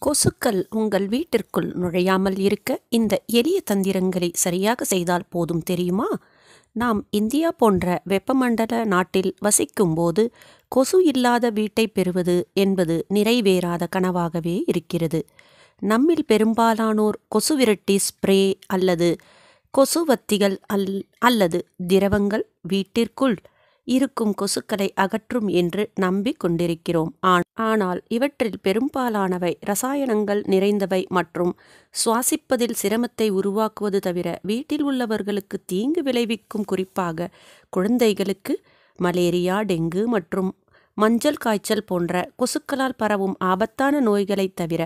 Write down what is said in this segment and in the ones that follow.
கொசுக்கள் உங்கள் வீட்டிற்குள் நுழையாமல் இருக்க இந்த எளிய தந்திரங்களை சரியாக செய்தால் போதும் தெரியுமா நாம் இந்தியா போன்ற வெப்பமண்டல நாட்டில் வசிக்கும்போது கொசு இல்லாத வீட்டை பெறுவது என்பது நிறைவேறாத கனவாகவே இருக்கிறது நம்மில் பெரும்பாலானோர் கொசுவிரட்டி ஸ்ப்ரே அல்லது கொசுவத்திகள் அல் அல்லது திரவங்கள் வீட்டிற்குள் இருக்கும் கொசுக்களை அகற்றும் என்று நம்பிக் கொண்டிருக்கிறோம் ஆனால் இவற்றில் பெரும்பாலானவை ரசாயனங்கள் நிறைந்தவை மற்றும் சுவாசிப்பதில் சிரமத்தை உருவாக்குவது தவிர வீட்டில் உள்ளவர்களுக்கு தீங்கு விளைவிக்கும் குறிப்பாக குழந்தைகளுக்கு மலேரியா டெங்கு மற்றும் மஞ்சள் காய்ச்சல் போன்ற கொசுக்களால் பரவும் ஆபத்தான நோய்களைத் தவிர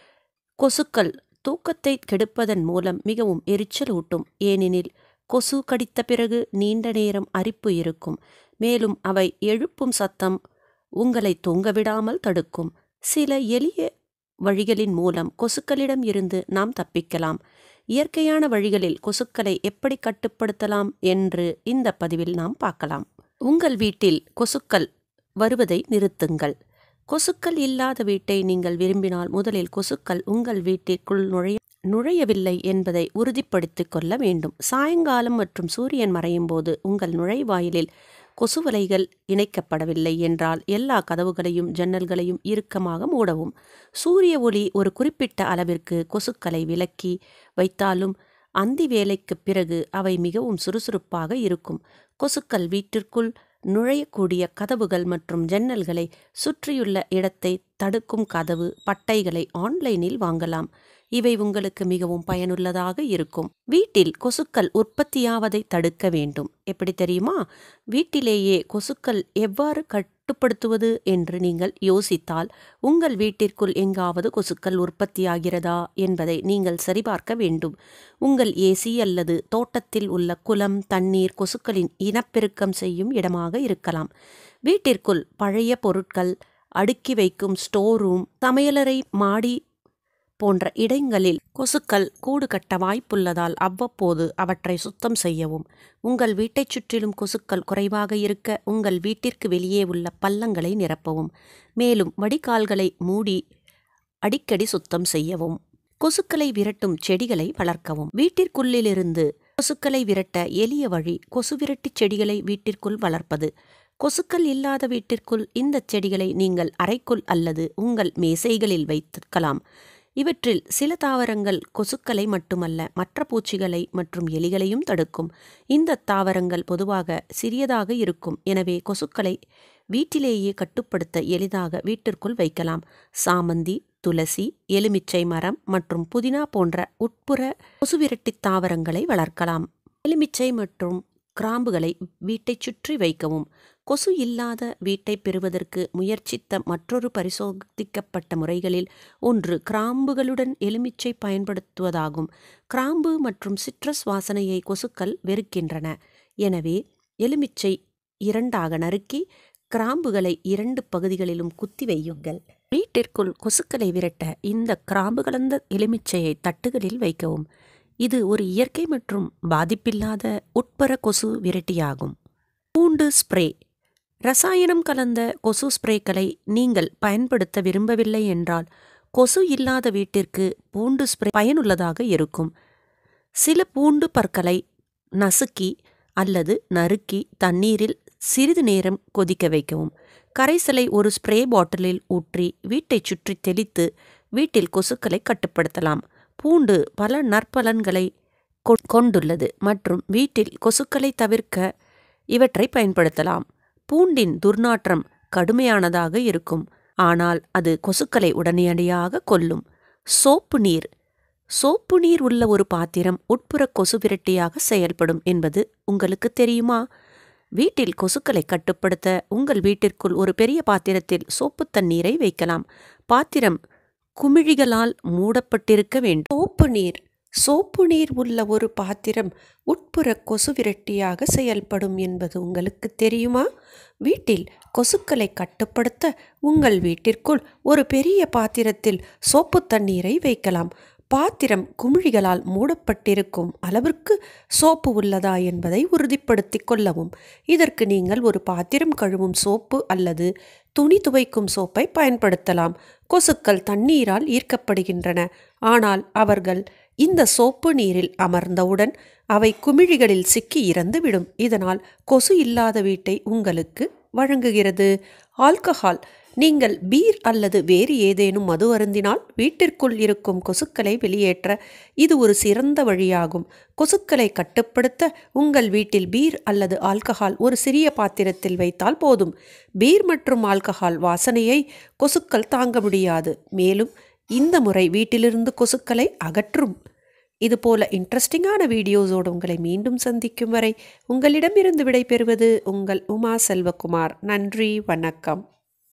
கொசுக்கள் தூக்கத்தை கெடுப்பதன் மூலம் மிகவும் எரிச்சல் ஊட்டும் ஏனெனில் கொசு கடித்த பிறகு நீண்ட நேரம் அரிப்பு இருக்கும் மேலும் அவை எழுப்பும் சத்தம் உங்களை தூங்கவிடாமல் தடுக்கும் சில எளிய வழிகளின் மூலம் கொசுக்களிடம் இருந்து நாம் தப்பிக்கலாம் இயற்கையான வழிகளில் கொசுக்களை எப்படி கட்டுப்படுத்தலாம் என்று இந்த பதிவில் நாம் பார்க்கலாம் உங்கள் வீட்டில் கொசுக்கள் வருவதை நிறுத்துங்கள் கொசுக்கள் இல்லாத வீட்டை நீங்கள் விரும்பினால் முதலில் கொசுக்கள் உங்கள் வீட்டிற்குள் நுழைய நுழையவில்லை என்பதை உறுதிப்படுத்திக் கொள்ள வேண்டும் சாயங்காலம் மற்றும் சூரியன் மறையும் போது உங்கள் நுழைவாயிலில் கொசுவலைகள் இணைக்கப்படவில்லை என்றால் எல்லா கதவுகளையும் ஜன்னல்களையும் இறுக்கமாக மூடவும் சூரிய ஒளி ஒரு குறிப்பிட்ட அளவிற்கு கொசுக்களை விலக்கி வைத்தாலும் அந்தி வேலைக்கு பிறகு அவை மிகவும் சுறுசுறுப்பாக இருக்கும் கொசுக்கள் வீட்டிற்குள் நுழையக்கூடிய கதவுகள் மற்றும் ஜன்னல்களை சுற்றியுள்ள இடத்தை தடுக்கும் கதவு பட்டைகளை ஆன்லைனில் வாங்கலாம் இவை உங்களுக்கு மிகவும் பயனுள்ளதாக இருக்கும் வீட்டில் கொசுக்கள் உற்பத்தியாவதை தடுக்க வேண்டும் எப்படி தெரியுமா வீட்டிலேயே கொசுக்கள் எவ்வாறு கட்டுப்படுத்துவது என்று நீங்கள் யோசித்தால் உங்கள் வீட்டிற்குள் எங்காவது கொசுக்கள் உற்பத்தியாகிறதா என்பதை நீங்கள் சரிபார்க்க வேண்டும் உங்கள் ஏசி அல்லது தோட்டத்தில் உள்ள குளம் தண்ணீர் கொசுக்களின் இனப்பெருக்கம் செய்யும் இடமாக இருக்கலாம் வீட்டிற்குள் பழைய பொருட்கள் அடுக்கி வைக்கும் ஸ்டோர் ரூம் சமையலறை மாடி போன்ற இடங்களில் கொசுக்கள் கூடு கட்ட வாய்ப்புள்ளதால் அவ்வப்போது அவற்றை சுத்தம் செய்யவும் உங்கள் வீட்டைச் சுற்றிலும் கொசுக்கள் குறைவாக இருக்க உங்கள் வீட்டிற்கு வெளியே உள்ள பள்ளங்களை நிரப்பவும் மேலும் வடிகால்களை மூடி அடிக்கடி சுத்தம் செய்யவும் கொசுக்களை விரட்டும் செடிகளை வளர்க்கவும் வீட்டிற்குள்ளிலிருந்து கொசுக்களை விரட்ட எளிய வழி கொசு விரட்டி செடிகளை வீட்டிற்குள் வளர்ப்பது கொசுக்கள் இல்லாத வீட்டிற்குள் இந்த செடிகளை நீங்கள் அறைக்குள் அல்லது உங்கள் மேசைகளில் வைத்திருக்கலாம் இவற்றில் சில தாவரங்கள் கொசுக்களை மட்டுமல்ல மற்ற பூச்சிகளை மற்றும் எலிகளையும் தடுக்கும் இந்த தாவரங்கள் பொதுவாக சிறியதாக இருக்கும் எனவே கொசுக்களை வீட்டிலேயே கட்டுப்படுத்த எளிதாக வீட்டிற்குள் வைக்கலாம் சாமந்தி துளசி எலுமிச்சை மரம் மற்றும் புதினா போன்ற உட்புற கொசுவிரட்டி தாவரங்களை வளர்க்கலாம் எலுமிச்சை மற்றும் கிராம்புகளை வீட்டைச் சுற்றி வைக்கவும் கொசு இல்லாத வீட்டை பெறுவதற்கு முயற்சித்த மற்றொரு பரிசோதிக்கப்பட்ட முறைகளில் ஒன்று கிராம்புகளுடன் எலுமிச்சை பயன்படுத்துவதாகும் கிராம்பு மற்றும் சிட்ரஸ் வாசனையை கொசுக்கள் வெறுக்கின்றன எனவே எலுமிச்சை இரண்டாக நறுக்கி கிராம்புகளை இரண்டு பகுதிகளிலும் குத்தி வையுங்கள் வீட்டிற்குள் கொசுக்களை விரட்ட இந்த கிராம்பு கலந்த எலுமிச்சையை தட்டுகளில் வைக்கவும் இது ஒரு இயற்கை மற்றும் பாதிப்பில்லாத உட்புற கொசு விரட்டியாகும் பூண்டு ஸ்ப்ரே ரசாயனம் கலந்த கொசு ஸ்ப்ரேக்களை நீங்கள் பயன்படுத்த விரும்பவில்லை என்றால் கொசு இல்லாத வீட்டிற்கு பூண்டு ஸ்ப்ரே பயனுள்ளதாக இருக்கும் சில பூண்டு பற்களை நசுக்கி அல்லது நறுக்கி தண்ணீரில் சிறிது நேரம் கொதிக்க வைக்கவும் கரைசலை ஒரு ஸ்ப்ரே பாட்டிலில் ஊற்றி வீட்டைச் சுற்றி தெளித்து வீட்டில் கொசுக்களை கட்டுப்படுத்தலாம் பூண்டு பல நற்பலன்களை கொண்டுள்ளது மற்றும் வீட்டில் கொசுக்களை தவிர்க்க இவற்றை பயன்படுத்தலாம் பூண்டின் துர்நாற்றம் கடுமையானதாக இருக்கும் ஆனால் அது கொசுக்களை உடனடியாக கொல்லும் சோப்பு நீர் சோப்பு நீர் உள்ள ஒரு பாத்திரம் உட்புற கொசு விரட்டியாக செயல்படும் என்பது உங்களுக்கு தெரியுமா வீட்டில் கொசுக்களை கட்டுப்படுத்த உங்கள் வீட்டிற்குள் ஒரு பெரிய பாத்திரத்தில் சோப்பு தண்ணீரை வைக்கலாம் பாத்திரம் குமிழிகளால் மூடப்பட்டிருக்க வேண்டும் சோப்பு நீர் சோப்பு நீர் உள்ள ஒரு பாத்திரம் உட்புற கொசு விரட்டியாக செயல்படும் என்பது உங்களுக்கு தெரியுமா வீட்டில் கொசுக்களை கட்டுப்படுத்த உங்கள் வீட்டிற்குள் ஒரு பெரிய பாத்திரத்தில் சோப்பு தண்ணீரை வைக்கலாம் பாத்திரம் குமிழிகளால் மூடப்பட்டிருக்கும் அளவிற்கு சோப்பு உள்ளதா என்பதை உறுதிப்படுத்திக் கொள்ளவும் இதற்கு நீங்கள் ஒரு பாத்திரம் கழுவும் சோப்பு அல்லது துணி துவைக்கும் சோப்பை பயன்படுத்தலாம் கொசுக்கள் தண்ணீரால் ஈர்க்கப்படுகின்றன ஆனால் அவர்கள் இந்த சோப்பு நீரில் அமர்ந்தவுடன் அவை குமிழிகளில் சிக்கி இறந்துவிடும் இதனால் கொசு இல்லாத வீட்டை உங்களுக்கு வழங்குகிறது ஆல்கஹால் நீங்கள் பீர் அல்லது வேறு ஏதேனும் மது அருந்தினால் வீட்டிற்குள் இருக்கும் கொசுக்களை வெளியேற்ற இது ஒரு சிறந்த வழியாகும் கொசுக்களை கட்டுப்படுத்த உங்கள் வீட்டில் பீர் அல்லது ஆல்கஹால் ஒரு சிறிய பாத்திரத்தில் வைத்தால் போதும் பீர் மற்றும் ஆல்கஹால் வாசனையை கொசுக்கள் தாங்க முடியாது மேலும் இந்த முறை வீட்டிலிருந்து கொசுக்களை அகற்றும் இதுபோல இன்ட்ரெஸ்டிங்கான வீடியோஸோடு உங்களை மீண்டும் சந்திக்கும் வரை உங்களிடமிருந்து விடைபெறுவது உங்கள் உமா செல்வகுமார் நன்றி வணக்கம்